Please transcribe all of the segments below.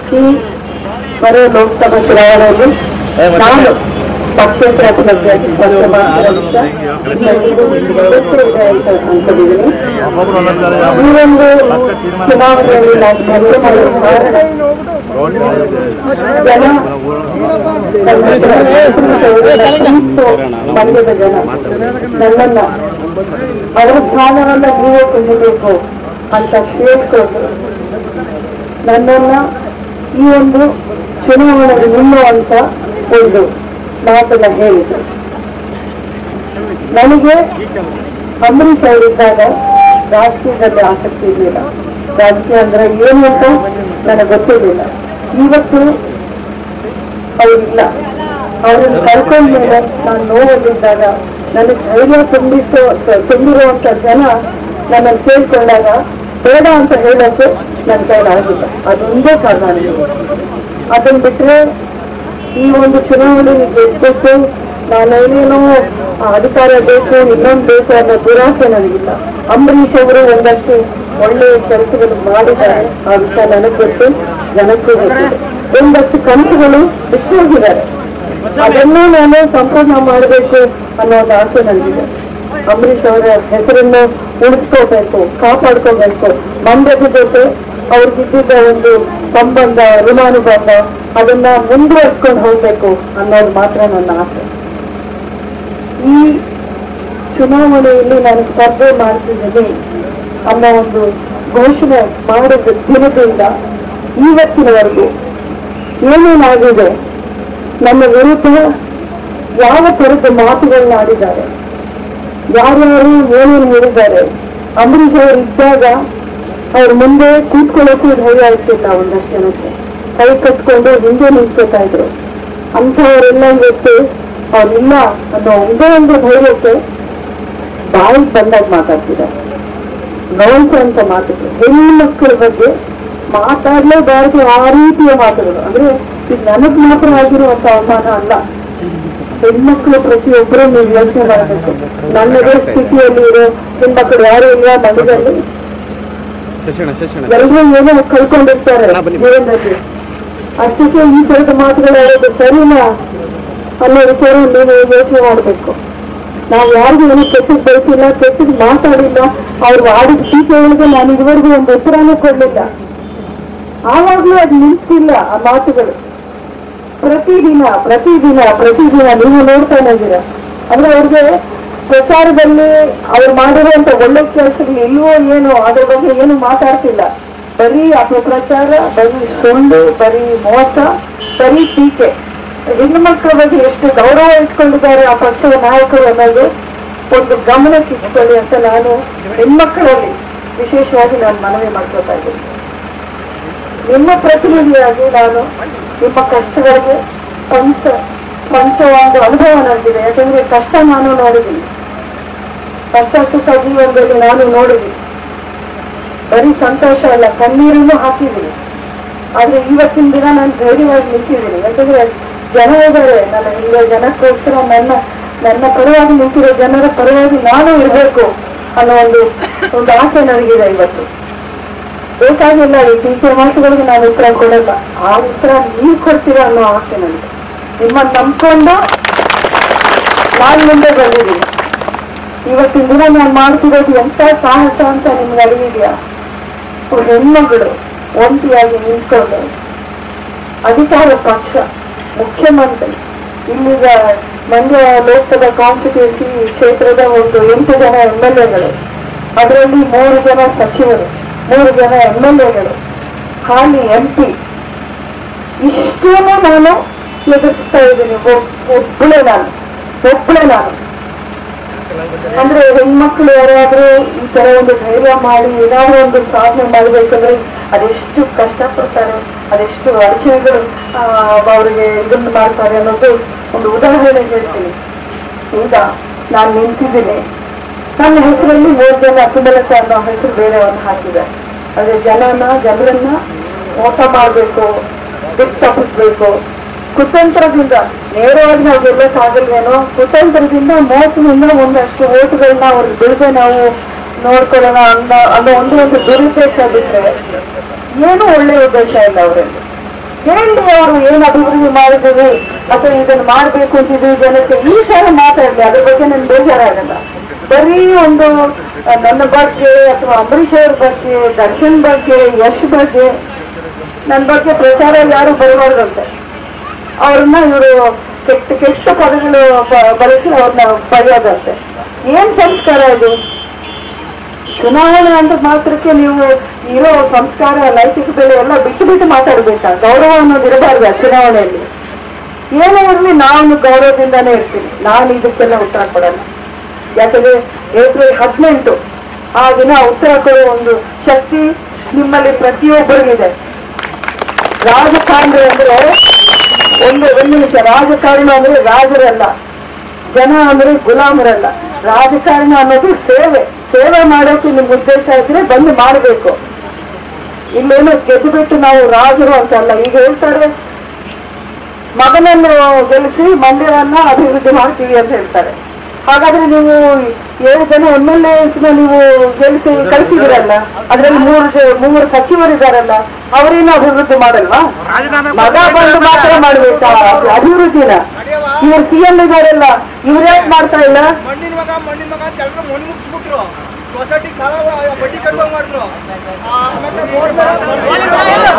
ಈ ಬರೋ ಲೋಕಸಭಾ ಚುನಾವಣೆಯಲ್ಲಿ ನಾನು ಪಕ್ಷೇತರ ಅಭ್ಯರ್ಥಿಯಾಗಿ ಸ್ಪರ್ಧೆ ಮಾಡ್ತಿರೋದ್ರಿಂದ ನನಗೂ ಇವತ್ತೇ ಇದೆ ಅಂತ ಅನ್ಕೊಂಡಿದ್ದೀನಿ ಈ ಒಂದು ಚುನಾವಣೆಯಲ್ಲಿ ನಾನು ಸ್ಪರ್ಧೆ ಮಾಡಲು ಕಾರಣ ಜನ ಮಂಡ್ಯದ ಜನ ನನ್ನನ್ನ ಅವರ ಸ್ಥಾನವನ್ನ ನೀವೇ ತುಂಬಬೇಕು ಅಂತ ಕೇಳ್ಕೊಂಡು ನನ್ನನ್ನ ಈ ಒಂದು ಚುನಾವಣೆಗೆ ನಿಲ್ಲುವಂತ ಒಂದು ಮಾತನ್ನ ಹೇಳಿದ್ರು ನನಗೆ ಅಂಬರೀಷ್ ಅವರಿದ್ದಾಗ ರಾಜಕೀಯದಲ್ಲಿ ಆಸಕ್ತಿ ಇರಲಿಲ್ಲ ರಾಜಕೀಯ ಅಂದ್ರೆ ಏನು ಅಂತ ನನಗೆ ಗೊತ್ತಿರಲಿಲ್ಲ ಇವತ್ತು ಅವರಿಲ್ಲ ಅವರನ್ನು ಕರ್ಕೊಂಡ ಮೇಲೆ ನಾನು ನೋವಲ್ಲಿದ್ದಾಗ ನನಗೆ ಧೈರ್ಯ ತುಂಬಿಸೋ ತುಂಬಿರುವಂತ ಜನ ನನ್ನನ್ನು ಕೇಳ್ಕೊಂಡಾಗ ಬೇಡ ಅಂತ ಹೇಳೋಕೆ ನನ್ನ ಕೈಲಾಗಿಲ್ಲ ಅದೊಂದೇ ಕಾರಣ ನನಗೆ ಅದನ್ನ ಬಿಟ್ರೆ ಈ ಒಂದು ಚುನಾವಣೆ ಗೆದ್ದಕ್ಕೆ ನಾನೇನೇನೋ ಅಧಿಕಾರ ಬೇಕು ಇನ್ನೊಂದು ಬೇಕು ಅನ್ನೋ ದುರಾಸೆ ನನಗಿಲ್ಲ ಅಂಬರೀಷ್ ಅವರು ಒಂದಷ್ಟು ಒಳ್ಳೆಯ ಕೆಲಸಗಳು ಮಾಡಿದ್ದಾರೆ ಆ ವಿಷಯ ನನಗೆ ಗೊತ್ತು ಜನಕ್ಕೂ ಗೊತ್ತಿದೆ ಒಂದಷ್ಟು ಕನಸುಗಳು ಬಿಟ್ಟು ಹೋಗಿದ್ದಾರೆ ಅದನ್ನು ನಾನು ಸಂಪೂರ್ಣ ಮಾಡಬೇಕು ಅನ್ನೋ ಒಂದು ಆಸೆ ನನಗಿದೆ ಅಂಬರೀಷ್ ಅವರ ಹೆಸರನ್ನು ಉಳಿಸ್ಕೋಬೇಕು ಕಾಪಾಡ್ಕೋಬೇಕು ಮಂಡ್ಯದ ಜೊತೆ ಅವ್ರಿಗಿದ್ದ ಒಂದು ಸಂಬಂಧ ಋಣಾನುಬಂಧ ಅದನ್ನ ಮುಂದುವರಿಸ್ಕೊಂಡು ಹೋಗ್ಬೇಕು ಅನ್ನೋದು ಮಾತ್ರ ನನ್ನ ಆಸೆ ಈ ಚುನಾವಣೆಯಲ್ಲಿ ನಾನು ಸ್ಪರ್ಧೆ ಮಾಡ್ತಿದ್ದೀನಿ ಅನ್ನೋ ಒಂದು ಘೋಷಣೆ ಮಾಡಿದ ದಿನದಿಂದ ಇವತ್ತಿನವರೆಗೂ ಏನೇನಾಗಿದೆ ನನ್ನ ವಿರುದ್ಧ ಯಾವ ತರದ ಮಾತುಗಳನ್ನ ಆಡಿದ್ದಾರೆ ಯಾರ್ಯಾರು ಏನೇನು ಹೇಳಿದ್ದಾರೆ ಅಂಬರೀಷ್ ಅವರು ಇದ್ದಾಗ ಅವ್ರ ಮುಂದೆ ಕೂತ್ಕೊಳ್ಳೋಕ್ಕೂ ಧೈರ್ಯ ಆಗ್ತಿಲ್ಲ ಒಂದಷ್ಟು ಜನಕ್ಕೆ ಕೈ ಕಟ್ಕೊಂಡು ಹಿಂದೆ ನಿಂತ್ಕೋತಾ ಇದ್ರು ಅಂಥವರೆಲ್ಲ ಇವತ್ತು ಅವ್ರಿಲ್ಲ ಅನ್ನೋ ಒಂದೇ ಒಂದು ಧೈರ್ಯಕ್ಕೆ ಬಾಯಿಗೆ ಬಂದಾಗ ಮಾತಾಡ್ತಿದ್ದಾರೆ ನೋಯಿಸುವಂತ ಮಾತುಗಳು ಹೆಣ್ಣು ಮಕ್ಕಳ ಬಗ್ಗೆ ಮಾತಾಡ್ಲೇಬಾರದು ಆ ರೀತಿಯ ಮಾತುಗಳು ಅಂದ್ರೆ ಇದು ನನಗ್ ಮಾತ್ರ ಆಗಿರುವಂತ ಅವಮಾನ ಅಲ್ಲ ಹೆಣ್ಮಕ್ಳು ಪ್ರತಿಯೊಬ್ಬರು ನೀವು ಯೋಚನೆ ಮಾಡಬೇಕು ನನ್ನದೇ ಸ್ಥಿತಿಯಲ್ಲಿ ಇರೋ ಹೆಣ್ಮಕ್ಳು ಯಾರು ಇಲ್ಲ ಮನೆಯಲ್ಲಿ ಶಶಿಣ ಶಶಿಣ ಎಲ್ಲರೂ ಏನೋ ಕಳ್ಕೊಂಡಿರ್ತಾರೆ ಜೀವನದಲ್ಲಿ ಅಷ್ಟಕ್ಕೆ ಈ ತರದ ಮಾತುಗಳು ಆಡೋದು ಸರಿನಾ ಅನ್ನೋ ವಿಚಾರ ನೀವು ಯೋಚನೆ ಮಾಡಬೇಕು ನಾವು ಯಾರಿಗೂ ಏನು ಕೆಟ್ಟದ್ ಬಯಸಿಲ್ಲ ಕೆಟ್ಟದ್ ಮಾತಾಡಿಲ್ಲ ಅವ್ರು ಆಡಿದ ಟೀಕೆಗಳಿಗೆ ನಾನು ಇದುವರೆಗೂ ಒಂದು ಉತ್ತರನೂ ಕೊಡ್ಲಿಲ್ಲ ಆವಾಗ್ಲೂ ಅದು ನಿಂತಿಲ್ಲ ಆ ಮಾತುಗಳು ಪ್ರತಿದಿನ ಪ್ರತಿದಿನ ಪ್ರತಿದಿನ ನೀವು ನೋಡ್ತಾನೆ ಇದ್ದೀರಾ ಅಂದ್ರೆ ಅವ್ರಿಗೆ ಪ್ರಚಾರದಲ್ಲಿ ಅವ್ರು ಮಾಡಿರುವಂತ ಒಳ್ಳೆ ಕೆಲಸಗಳು ಇಲ್ವೋ ಏನೋ ಅದ್ರ ಬಗ್ಗೆ ಏನು ಮಾತಾಡ್ತಿಲ್ಲ ಬರೀ ಅಪಪ್ರಚಾರ ಬರೀ ಸುಳ್ಳು ಬರೀ ಮೋಸ ಬರೀ ಟೀಕೆ ಹೆಣ್ಣು ಮಕ್ಕಳ ಬಗ್ಗೆ ಎಷ್ಟು ಗೌರವ ಇಟ್ಕೊಂಡಿದ್ದಾರೆ ಆ ಪಕ್ಷದ ನಾಯಕರು ಅನ್ನೋದು ಒಂದು ಗಮನಕ್ಕೆ ಇಟ್ಕೊಳ್ಳಿ ಅಂತ ನಾನು ಹೆಣ್ಮಕ್ಕಳಲ್ಲಿ ವಿಶೇಷವಾಗಿ ನಾನು ಮನವಿ ಮಾಡ್ಕೊತಾ ಇದ್ದೀನಿ ನಿಮ್ಮ ಪ್ರತಿನಿಧಿಯಾಗಿ ನಾನು ನಿಮ್ಮ ಕಷ್ಟಗಳಿಗೆ ಸ್ಪಂದಿಸ ಸ್ಪಂದಿಸುವ ಒಂದು ಅನುಭವ ನನಗಿದೆ ಯಾಕಂದ್ರೆ ಕಷ್ಟ ನಾನು ನೋಡಿದ್ದೀನಿ ಕಷ್ಟ ಸುಖ ಜೀವನದಲ್ಲಿ ನಾನು ನೋಡಿದ್ದೀನಿ ಬರೀ ಸಂತೋಷ ಅಲ್ಲ ಕಣ್ಣೀರನ್ನು ಹಾಕಿದ್ದೀನಿ ಆದ್ರೆ ಇವತ್ತಿನ ದಿನ ನಾನು ಧೈರ್ಯವಾಗಿ ನಿಂತಿದ್ದೀನಿ ಯಾಕಂದ್ರೆ ಜನ ಇದ್ದಾರೆ ನನ್ನ ಹಿಂದೆ ಜನಕ್ಕೋಸ್ಕರ ನನ್ನ ನನ್ನ ಪರವಾಗಿ ನಿಂತಿರೋ ಜನರ ಪರವಾಗಿ ನಾನು ಇರಬೇಕು ಅನ್ನೋ ಒಂದು ಒಂದು ಆಸೆ ನನಗಿದೆ ಇವತ್ತು ಬೇಕಾಗಿಲ್ಲ ಈ ಟೀಚರ್ ಮಾತುಗಳಿಗೆ ನಾನು ಉತ್ತರ ಕೊಡಲ್ಲ ಆ ಉತ್ತರ ನೀವು ಕೊಡ್ತೀರಾ ಅನ್ನೋ ಆಸೆ ನನಗೆ ನಿಮ್ಮನ್ನ ನಂಬ್ಕೊಂಡು ನಾನು ಮುಂದೆ ಬಂದಿದ್ದೀನಿ ಇವತ್ತಿನ ದಿನ ನಾನು ಮಾಡ್ತಿರೋದು ಎಂತ ಸಾಹಸ ಅಂತ ನಿಮ್ಗೆ ಅರಿವಿದೆಯಾ ಒಬ್ಬ ಹೆಣ್ಮಗಳು ಒಂಟಿಯಾಗಿ ನಿಂತ್ಕೊಂಡು ಅಧಿಕಾರ ಪಕ್ಷ ಮುಖ್ಯಮಂತ್ರಿ ಇಲ್ಲಿಗ ಮಂಡ್ಯ ಲೋಕಸಭಾ ಕಾನ್ಸ್ಟಿಟ್ಯೂನ್ಸಿ ಕ್ಷೇತ್ರದ ಒಂದು ಎಂಟು ಜನ ಎಂ ಎಲ್ ಎಗಳು ಅದರಲ್ಲಿ ಮೂರು ಜನ ಸಚಿವರು ಮೂರು ಜನ ಎಂ ಎಲ್ ಎಗಳು ಹಾಲಿ ಎಂ ಪಿ ಇಷ್ಟೇನು ನಾನು ಎದುರಿಸ್ತಾ ಇದ್ದೀನಿ ಒಬ್- ಒಬ್ಬಳೇ ನಾನು ಒಬ್ಬಳೇ ನಾನು ಅಂದ್ರೆ ಹೆಣ್ಮಕ್ಳು ಯಾರಾದ್ರೂ ಈ ತರ ಒಂದು ಧೈರ್ಯ ಮಾಡಿ ಏನಾದ್ರು ಒಂದು ಸಾಧನೆ ಮಾಡ್ಬೇಕಂದ್ರೆ ಅದೆಷ್ಟು ಕಷ್ಟಪಡ್ತಾರೆ ಅದೆಷ್ಟು ಅಡಚಣೆಗಳು ಆ, ಅವ್ರಿಗೆ ಇದನ್ನ ಮಾಡ್ತಾರೆ ಅನ್ನೋದು ಒಂದು ಉದಾಹರಣೆ ಹೇಳ್ತೀನಿ ಈಗ ನಾನು ನಿಂತಿದ್ದೀನಿ ನನ್ನ ಹೆಸರಲ್ಲಿ ಮೂರು ಜನ ಸುಮಲತಾ ಅನ್ನೋ ಹೆಸರು ಬೇರೆ ಒಂದು ಹಾಕಿದೆ ಅಂದ್ರೆ ಜನನ ಜನರನ್ನ ಮೋಸ ಮಾಡಬೇಕು ದಿಕ್ ತಪ್ಪಿಸ್ಬೇಕು ಕುತಂತ್ರದಿಂದ ನೇರವಾಗಿ ನಾವು ಗೆಲ್ಲಕ್ಕಾಗಲ್ವೇನೋ ಕುತಂತ್ರದಿಂದ ಮೋಸದಿಂದ ಒಂದಷ್ಟು ಓಟುಗಳನ್ನ ಅವ್ರಿಗೆ ಬಿಡದೆ ನಾವು ನೋಡ್ಕೊಳ್ಳೋಣ ಅನ್ನೋ ಅನ್ನೋ ಒಂದು ಒಂದು ದುರುದ್ದೇಶ ಬಿಟ್ಟರೆ ಏನೂ ಒಳ್ಳೆಯ ಉದ್ದೇಶ ಇಲ್ಲ ಅವರಲ್ಲಿ ಹೇಳಿ ಅವರು ಏನು ಅಭಿವೃದ್ಧಿ ಮಾಡಿದ್ದೀವಿ ಅಥವಾ ಇದನ್ನು ಮಾಡಬೇಕು ಅಂತಿದ್ವಿ ಜನಕ್ಕೆ ಈ ಸಲ ಮಾತಾಡಲಿ ಅದ್ರ ಬಗ್ಗೆ ನನ್ಗೆ ಬೇಜಾರಾಗಲ್ಲ ಬರೀ ಒಂದು ಆ, ನನ್ನ ಬಗ್ಗೆ ಅಥವಾ ಅಂಬರೀಷ್ ಅವ್ರ ಬಗ್ಗೆ ದರ್ಶನ್ ಬಗ್ಗೆ ಯಶ್ ಬಗ್ಗೆ ನನ್ನ ಬಗ್ಗೆ ಪ್ರಚಾರ ಯಾರು ಬರಬಾರ್ದಂತೆ ಅವ್ರನ್ನ ಇವರು ಕೆಟ್ಟ ಕೆಟ್ಟ ಪದಗಳು ಬ- ಬಳಸಿ ಅವ್ರನ್ನ ಬರೆಯೋದಂತೆ ಏನ್ ಸಂಸ್ಕಾರ ಇದು ಚುನಾವಣೆ ಅಂತ ಮಾತ್ರಕ್ಕೆ ನೀವು ಇರೋ ಸಂಸ್ಕಾರ ನೈತಿಕ ಬೆಲೆ ಎಲ್ಲ ಬಿಟ್ಟು ಬಿಟ್ಟು ಮಾತಾಡ್ಬೇಕಾ ಗೌರವ ಅನ್ನೋದು ಇರಬಾರ್ದು ಚುನಾವಣೆಯಲ್ಲಿ ಏನೇ ಇರಲಿ ನಾನು ಗೌರವದಿಂದಾನೇ ಇರ್ತೀನಿ ನಾನು ಇದಕ್ಕೆಲ್ಲ ಉತ್ತರ ಕೊಡಲ್ಲ ಯಾಕಂದ್ರೆ ಏಪ್ರಿಲ್ ಹದಿನೆಂಟು ಆ ದಿನ ಉತ್ತರ ಕೊಡೋ ಒಂದು ಶಕ್ತಿ ನಿಮ್ಮಲ್ಲಿ ಪ್ರತಿಯೊಬ್ಬರಿಗಿದೆ ರಾಜಕಾರಣಿ ಅಂದ್ರೆ ಒಂದು ಒಂದು ನಿಮಿಷ ರಾಜಕಾರಣ ಅಂದ್ರೆ ರಾಜರಲ್ಲ ಜನ ಅಂದ್ರೆ ಗುಲಾಮರಲ್ಲ ರಾಜಕಾರಣ ಅನ್ನೋದು ಸೇವೆ ಸೇವೆ ಮಾಡೋಕೆ ನಿಮ್ಗೆ ಉದ್ದೇಶ ಇದ್ರೆ ಬಂದು ಮಾಡಬೇಕು ಇಲ್ಲೇನು ಗೆದ್ದು ಬಿಟ್ಟು ನಾವು ರಾಜರು ಅಂತಲ್ಲ ಈಗ ಹೇಳ್ತಾರೆ ಮಗನನ್ನು ಗೆಲ್ಲಿಸಿ ಮಂದಿರನ್ನ ಅಭಿವೃದ್ಧಿ ಮಾಡ್ತೀವಿ ಅಂತ ಹೇಳ್ತಾರೆ ಹಾಗಾದ್ರೆ ನೀವು ಏಳು ಜನ ಎಮ್ ಎಲ್ ಎಸ್ನ ನೀವು ಗೆಲ್ಲಿಸಿ ಕಳಿಸಿದಿರಲ್ಲ ಅದ್ರಲ್ಲಿ ಮೂರು ಜ- ಮೂವರು ಸಚಿವರಿದ್ದಾರಲ್ಲ ಅವರೇನು ಅಭಿವೃದ್ಧಿ ಮಾಡಲ್ವಾ ಮಗ ಬಂದು ಮಾತ್ರ ಮಾಡ್ಬೇಕಾ ಅಭಿವೃದ್ಧಿನ ಇವ್ರು ಸಿ ಎಂ ಇದಾರಲ್ಲ ಇವ್ರು ಯಾಕೆ ಮಾಡ್ತಾ ಇಲ್ಲ ಮಣ್ಣಿನ ಮಗ ಮಣ್ಣಿನ ಮಗ ಅಂತ ಎಲ್ರು ಮಣ್ಣು ಮುಗಿಸ್ಬಿಟ್ರು ಸೊಸೈಟಿಗೆ ಸಾಲ ವ- ಬಡ್ಡಿ ಕಟ್ಟುವಂಗ್ ಮಾಡಿದ್ರು ಆ, ಆಮೇಲೆ ಮೋಸ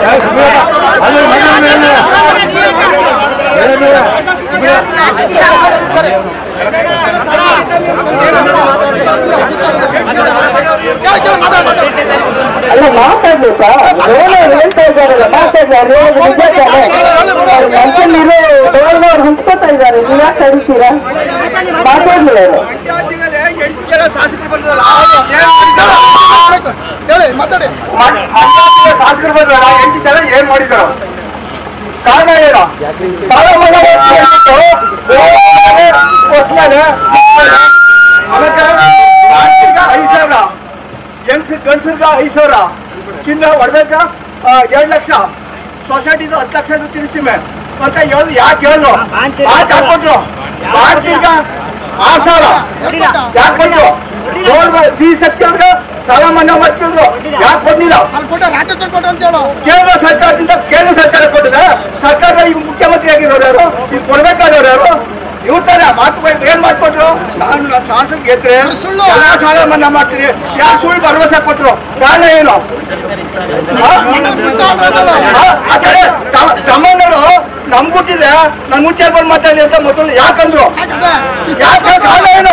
ಅಲ್ಲ ಮಾತಾಡ್ಬೇಕಾ ಏನೋ ಹೇಳ್ತಾ ಇದ್ದಾರಲ್ಲ ಮಾತಾಡ್ತಾರೆ ಹೇಳೋದು ನಿಜ ತಾನೆ ಅವ್ರ ಮನಸ್ಸಲ್ಲಿರೋ ಡೋಲ್ನವ್ರು ಹಂಚ್ಕೋತಾ ಇದ್ದಾರೆ ನೀವು ಯಾಕೆ ಕಳಿಸ್ತೀರಾ ಮಾತಾಡ್ಲಿಲ್ಲ ಅವರು ಮಂಡ್ಯ ಜಿಲ್ಲೆಲೆ ಎಂಟು ಜನ ಶಾಸಕರು ಬಂದ್ರಲ್ಲ ಏನ್ ಮಾಡಿದಾರ? ಹೇಳಿ ಮಾತಾಡಿ ಮಂಡ್ಯ ಜಿಲ್ಲೆ ಶಾಸಕರು ಬಂದ್ರಲ್ಲ ಎಂಟು ಜನ ಏನ್ ಮಾಡಿದಾರ ಕಾರಣ ಏನು ಸಾಲ ಮನ್ನಾ ಮಾಡ್ಬಿಟ್ಟು ಓ, ಹೊಸ್ಮೇಲೆ ಅದಕ್ಕೆ ಆರ್ಥಿಕ ಐದು ಸಾವಿರ ಹೆಂಗ್ಸ್ ಗಂಡಸರ್ಗ ಐದು ಸಾವಿರ ಚಿನ್ನ ಹೊಡೆದಕ್ಕ ಎರಡು ಲಕ್ಷ ಸೊಸೈಟಿದು ಹತ್ತು ಲಕ್ಷ ತಿರ್ಸ್ತೀವಿ ಅಂತ ಹೇಳುದು ಯಾಕೆ ಹೇಳು ಮಾತು ಹಾಕೊಟ್ರು ಆರ್ಥಿಕ ಆರು ಸಾವಿರ ಯಾಕೆ ಕೊಟ್ರು ನೋಡ್ಬ ಸಿ ಶಕ್ತಿ ಅಂದ್ರೆ ಸಾಲ ಮನ್ನಾ ಮಾಡ್ತಿದ್ರು ಯಾಕೆ ಕೊಡ್ಲಿಲ್ಲ ಕೇಂದ್ರ ಸರ್ಕಾರದಿಂದ ಕೇಂದ್ರ ಸರ್ಕಾರ ಕೊಟ್ಟಿದೆ ಸರ್ಕಾರದ ಈಗ ಮುಖ್ಯಮಂತ್ರಿ ಆಗಿರೋರು ಯಾರು ಈಗ ಕೊಡ್ಬೇಕಾದವ್ರು ಯಾರು ಇವ್ರ ತರ ಮಾತು ಬೈ- ಏನ್ ಮಾಡ್ಕೊಟ್ರು ನಾನು ನನ್ನ ಶಾಸಕ ಗೆದ್ರೆ ಎಲ್ಲ ಸಾಲ ಮನ್ನಾ ಮಾಡ್ತೀನಿ ಯಾರು ಸುಳ್ಳು ಭರವಸೆ ಕೊಟ್ರು ಕಾರಣ ಏನು ಆ? ಆ, ಆ ಕಡೆ ತಮ್ಮ- ತಮ್ಮನವರು ನಮ್ ಗುಟ್ಟಿದೆ ನನ್ ಮುಂಚೆ ಬಂದು ಮಾತಾಡಿ ಅಂತ ಮೊದಲು ಯಾಕಂದ್ರು ಯಾಕೆ ಕಾರಣ ಏನು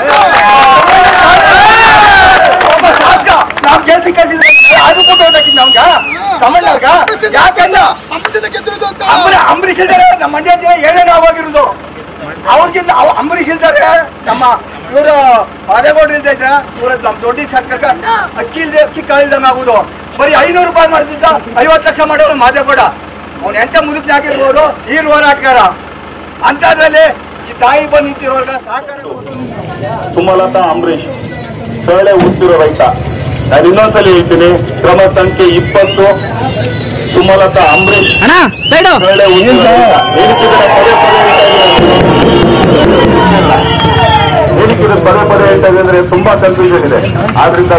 ಒಬ್ಬ ಶಾಸಕ ನಾವ್ ಕೆಲ್ಸ ಕಳ್ಸಿದ್ರೆ ಅದು ಕೊಟ್ಟೋದಕ್ಕಿಂತ ನಮ್ಗ ತಮಿಳ್ನಾಗ ಯಾಕಂದ ಅಂಬರೀ- ಅಂಬರೀಷ್ ಇದ್ದಾರೆ ನಮ್ಮ ಮಂಡ್ಯ ಜನ ಏನೇನು ಆವಾಗಿರೋದು ಅವ್ರಿಗಿಂತ ಅವ್ ಅಂಬರೀಷ್ ಇದ್ದಾರೆ ನಮ್ಮ ಇವರು ಮಾದೇಗೌಡರು ಇಲ್ದ ಇದ್ರ ಇವ್ರ ನಮ್ಮ ದೊಡ್ಡ ಸರ್ಕಾರ ಅಕ್ಕಿ ಇಲ್ದೆ ಅಕ್ಕಿ ಕಾಳಿಲ್ದಂಗ ಆಗುದು ಬರೀ ಐನೂರು ರೂಪಾಯಿ ಮಾಡ್ತಿದ್ದ ಐವತ್ತು ಲಕ್ಷ ಮಾಡೋರು ಮಾದೇಗೌಡ ಅವ್ನು ಎಂತ ಮುದುಕನಾಗಿರ್ಬೋದು ಈ ಹೋರಾಟಗಾರ ಅಂತದ್ರಲ್ಲಿ ಈ ತಾಯಿ ಬಂದು ನಿಂತಿರುವಾಗ ಸಹಕಾರ ಸುಮಲತಾ ಅಂಬರೀಶ್ ಸೊಳ್ಳೆ ಉತ್ತಿರೋ ರೈತ ನಾನು ಇನ್ನೊಂದ್ಸಲ ಹೇಳ್ತೀನಿ ಕ್ರಮ ಸಂಖ್ಯೆ ಇಪ್ಪತ್ತು ಸುಮಲತಾ ಅಂಬರೀಶ್ ಅಣ್ಣ ಸೈಡು ಸೊಳ್ಳೆ ಉತ್ತಿರೋ ರೈತ ಏನಕ್ಕಿದ್ರೆ ಪದೇ ಪದೇ ಹೇಳ್ತಾ ಇದ್ದೀನಿ ಏನಕ್ಕಿದ್ರೆ ಪದೇ ಪದೇ ಹೇಳ್ತಾ ಇದ್ದೀನಿ ಅಂದ್ರೆ ತುಂಬಾ ಕನ್ಫ್ಯೂಷನ್ ಇದೆ ಆದ್ರಿಂದ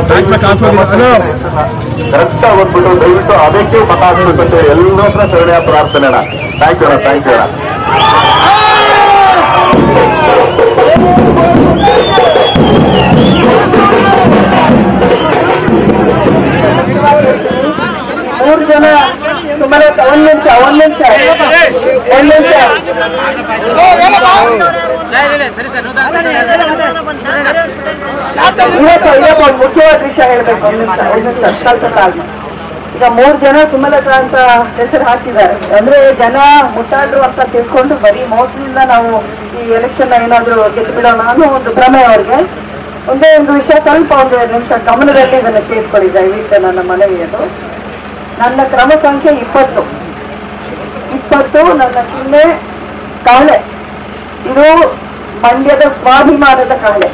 ಕರೆಕ್ಟ್ ಓದ್ಬಿಟ್ಟು ದಯವಿಟ್ಟು ಅದಕ್ಕೆ ಮತ ಹಾಕ್ಬೇಕು ಅಂತ ಎಲ್ಲರ ಹತ್ರ ಸೊಳ್ಳೆಯ ಪ್ರಾರ್ಥನೆ ಅಣ್ಣ ಥ್ಯಾಂಕ್ ಯು ಅಣ್ಣ ಥ್ಯಾಂಕ್ ಯು ಅಣ್ಣ ಮೂರು ಜನ ಸುಮಾರು ಒಂದ್ ನಿಮಿಷ ಒಂದ್ ನಿಮಿಷ ಒಂದ್ ನಿಮಿಷ ಇವತ್ತು ಇವತ್ತು ಒಂದು ಮುಖ್ಯವಾದ ವಿಷಯ ಹೇಳ್ಬೇಕು ಒಂದ್ ನಿಮಿಷ ಒಂದ್ ನಿಮಿಷ ಸ್ವಲ್ಪ ತಾಳ್ಮೆ. ಈಗ ಮೂರ್ ಜನ ಸುಮಲತಾ ಅಂತ ಹೆಸರು ಹಾಕಿದ್ದಾರೆ ಅಂದ್ರೆ ಜನ ಮುಟ್ಟಾಡ್ರು ಅಂತ ತಿಳ್ಕೊಂಡು ಬರೀ ಮೋಸದಿಂದ ನಾವು ಈ ಎಲೆಕ್ಷನ್ ಏನಾದ್ರು ಗೆದ್ದು ಬಿಡೋಣ ಅನ್ನೋ ಒಂದು ಭ್ರಮೆ ಅವ್ರಿಗೆ ಒಂದೇ ಒಂದು ವಿಷಯ ಸ್ವಲ್ಪ ಒಂದು ಎರಡು ನಿಮಿಷ ಗಮನದಲ್ಲಿ ಇದನ್ನು ಕೇಳ್ಕೊಳ್ಳಿ ದಯವಿಟ್ಟು ನನ್ನ ಮನವಿ ಅದು ನನ್ನ ಕ್ರಮ ಸಂಖ್ಯೆ ಇಪ್ಪತ್ತು ಇಪ್ಪತ್ತು ನನ್ನ ಚಿಹ್ನೆ ಕಾಳೆ ಇದು ಮಂಡ್ಯದ ಸ್ವಾಭಿಮಾನದ ಕಾಳೆ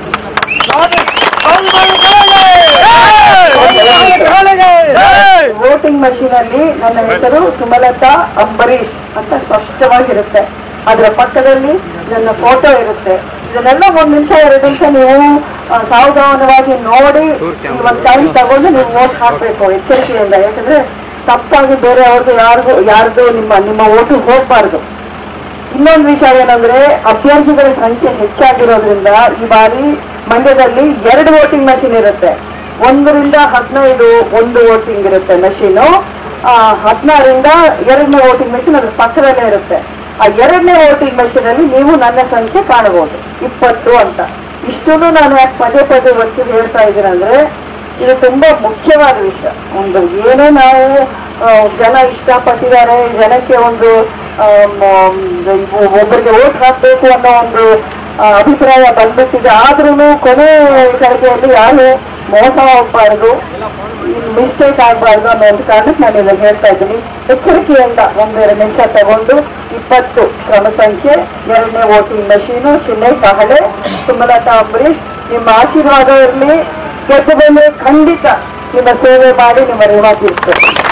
ವೋಟಿಂಗ್ ಮಷೀನ್ ಅಲ್ಲಿ ನನ್ನ ಹೆಸರು ಸುಮಲತಾ ಅಂಬರೀಶ್ ಅಂತ ಸ್ಪಷ್ಟವಾಗಿರುತ್ತೆ ಅದರ ಪಕ್ಕದಲ್ಲಿ ನನ್ನ ಫೋಟೋ ಇರುತ್ತೆ ಇದನ್ನೆಲ್ಲ ಒಂದ್ ನಿಮಿಷ ಎರಡು ನಿಮಿಷ ನೀವು ಆ, ಸಾವಧಾನವಾಗಿ ನೋಡಿ ಒಂದು ಟೈಮ್ ತಗೊಂಡು ನೀವು ವೋಟ್ ಹಾಕ್ಬೇಕು ಎಚ್ಚರಿಕೆಯಿಂದ ಯಾಕಂದ್ರೆ ತಪ್ಪಾಗಿ ಬೇರೆ ಅವ್ರದ್ದು ಯಾರಿಗೂ ಯಾರ್ದು ನಿಮ್ಮ ನಿಮ್ಮ ಓಟು ಹೋಗ್ಬಾರ್ದು ಇನ್ನೊಂದು ವಿಷಯ ಏನಂದ್ರೆ ಅಭ್ಯರ್ಥಿಗಳ ಸಂಖ್ಯೆ ಹೆಚ್ಚಾಗಿರೋದ್ರಿಂದ ಈ ಬಾರಿ ಮಂಡ್ಯದಲ್ಲಿ ಎರಡು ವೋಟಿಂಗ್ ಮಷಿನ್ ಇರುತ್ತೆ ಒಂದರಿಂದ ಹದಿನೈದು ಒಂದು ವೋಟಿಂಗ್ ಇರುತ್ತೆ ಮಷೀನು ಹದಿನಾರರಿಂದ ಎರಡನೇ ವೋಟಿಂಗ್ ಮಷಿನ್ ಅದ್ರ ಪಕ್ಕದಲ್ಲೇ ಇರುತ್ತೆ ಆ ಎರಡನೇ ವೋಟಿಂಗ್ ಮಷೀನ್ ಅಲ್ಲಿ ನೀವು ನನ್ನ ಸಂಖ್ಯೆ ಕಾಣಬಹುದು ಇಪ್ಪತ್ತು ಅಂತ ಇಷ್ಟನ್ನು ನಾನು ಯಾಕೆ ಪದೇ ಪದೇ ಒತ್ತಿ ಹೇಳ್ತಾ ಇದ್ದೀನಿ ಅಂದ್ರೆ ಇದು ತುಂಬಾ ಮುಖ್ಯವಾದ ವಿಷಯ ಒಂದು ಏನೇ ನಾವು ಆ, ಜನ ಇಷ್ಟಪಟ್ಟಿದ್ದಾರೆ ಜನಕ್ಕೆ ಒಂದು ಆಮ್, ಆಮ್, ಒಬ್ಬರಿಗೆ ಓಟ್ ಹಾಕ್ಬೇಕು ಅನ್ನೋ ಒಂದು ಆ, ಅಭಿಪ್ರಾಯ ಬಂದ್ಬಿಟ್ಟಿದೆ ಆದ್ರೂ ಕೊನೆ ಗಳಿಗೆಯಲ್ಲಿ ಯಾರು ಮೋಸ ಹೋಗ್ಬಾರ್ದು ಮಿಸ್ಟೇಕ್ ಆಗ್ಬಾರ್ದು ಅನ್ನೋ ಒಂದು ಕಾರಣಕ್ಕೆ ನಾನು ಇದನ್ನ ಹೇಳ್ತಾ ಇದ್ದೀನಿ ಎಚ್ಚರಿಕೆಯಿಂದ ಒಂದೆರಡು ನಿಮಿಷ ತಗೊಂಡು ಇಪ್ಪತ್ತು ಕ್ರಮ ಸಂಖ್ಯೆ ಎರಡನೇ ವೋಟಿಂಗ್ ಮಷೀನು ಚಿನ್ನೈ ಕಹಳೆ ಸುಮಲತಾ ಅಂಬರೀಶ್ ನಿಮ್ಮ ಆಶೀರ್ವಾದ ಇರಲಿ ಗೆದ್ದು ಬಂದ್ರೆ ಖಂಡಿತ ನಿಮ್ಮ ಸೇವೆ ಮಾಡಿ ನಿಮ್ಮ ಋಣ ತೀರಿಸ್ತೇವೆ